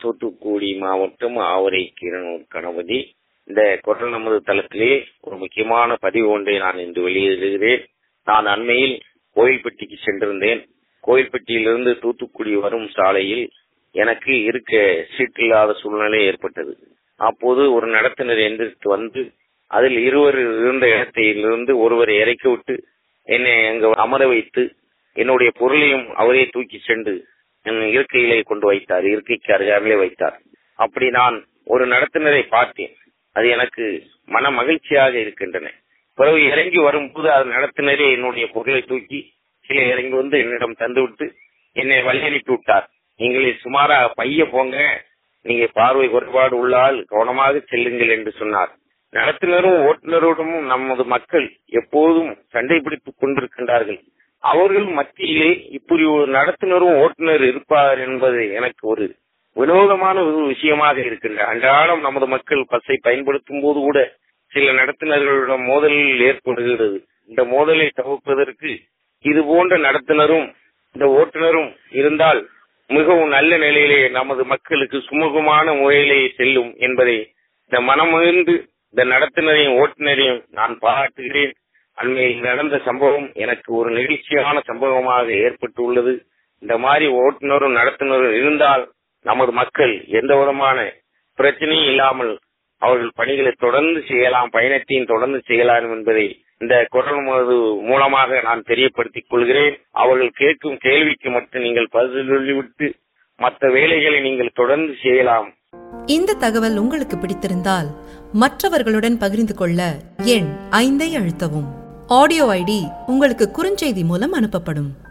தூத்துக்குடி மாவட்டம் ஆவரை கிரணூர் கணபதி இந்த குரல் நமது தளத்திலே ஒரு முக்கியமான பதிவு ஒன்றை நான் இன்று வெளியிடுகிறேன் நான் அண்மையில் கோயில்பட்டிக்கு சென்றிருந்தேன் கோயில்பட்டியிலிருந்து தூத்துக்குடி வரும் சாலையில் எனக்கு இருக்க சீட் இல்லாத சூழ்நிலை ஏற்பட்டது அப்போது ஒரு நடத்துனர் எந்திரித்து வந்து அதில் இருவர் இருந்த இடத்திலிருந்து ஒருவரை இறக்கி விட்டு என்னை அங்கு அமர வைத்து என்னுடைய பொருளையும் அவரே தூக்கி சென்று என் இருக்கையிலே கொண்டு வைத்தார் இருக்கைக்கு அருகாமலே வைத்தார் அப்படி நான் ஒரு நடத்துனரை பார்த்தேன் அது எனக்கு மன மகிழ்ச்சியாக இருக்கின்றன பிறகு இறங்கி வரும்போது அது நடத்துனரே என்னுடைய பொருளை தூக்கி கீழே இறங்கி வந்து என்னிடம் தந்துவிட்டு என்னை வழி அனுப்பி விட்டார் நீங்களே சுமாரா பைய போங்க நீங்க பார்வை குறைபாடு உள்ளால் கவனமாக செல்லுங்கள் என்று சொன்னார் நடத்துனரும் ஓட்டுநரோடும் நமது மக்கள் எப்போதும் சண்டை பிடித்துக் கொண்டிருக்கின்றார்கள் அவர்கள் மத்தியிலே இப்படி ஒரு நடத்துனரும் ஓட்டுநர் இருப்பார் என்பது எனக்கு ஒரு வினோதமான ஒரு விஷயமாக இருக்கின்ற அன்றாடம் நமது மக்கள் பஸ்ஸை பயன்படுத்தும் போது கூட சில நடத்துனர்களிடம் மோதலில் ஏற்படுகிறது இந்த மோதலை தவிர்ப்பதற்கு இது போன்ற நடத்துனரும் இந்த ஓட்டுநரும் இருந்தால் மிகவும் நல்ல நிலையிலே நமது மக்களுக்கு சுமூகமான முறையிலே செல்லும் என்பதை இந்த மனமுயர்ந்து இந்த நடத்துனரையும் ஓட்டுநரையும் நான் பாராட்டுகிறேன் அண்மையில் நடந்த சம்பவம் எனக்கு ஒரு நெகிழ்ச்சியான சம்பவமாக ஏற்பட்டுள்ளது இந்த மாதிரி ஓட்டுநரும் நடத்துனரும் இருந்தால் நமது மக்கள் எந்த விதமான பிரச்சனையும் இல்லாமல் அவர்கள் பணிகளை தொடர்ந்து செய்யலாம் பயணத்தையும் தொடர்ந்து செய்யலாம் என்பதை இந்த குரல் மது மூலமாக நான் தெரியப்படுத்திக் கொள்கிறேன் அவர்கள் கேட்கும் கேள்விக்கு மட்டும் நீங்கள் பதில் சொல்லிவிட்டு மற்ற வேலைகளை நீங்கள் தொடர்ந்து செய்யலாம் இந்த தகவல் உங்களுக்கு பிடித்திருந்தால் மற்றவர்களுடன் பகிர்ந்து கொள்ள எண் ஐந்தை அழுத்தவும் ஆடியோ ஐடி உங்களுக்கு குறுஞ்செய்தி மூலம் அனுப்பப்படும்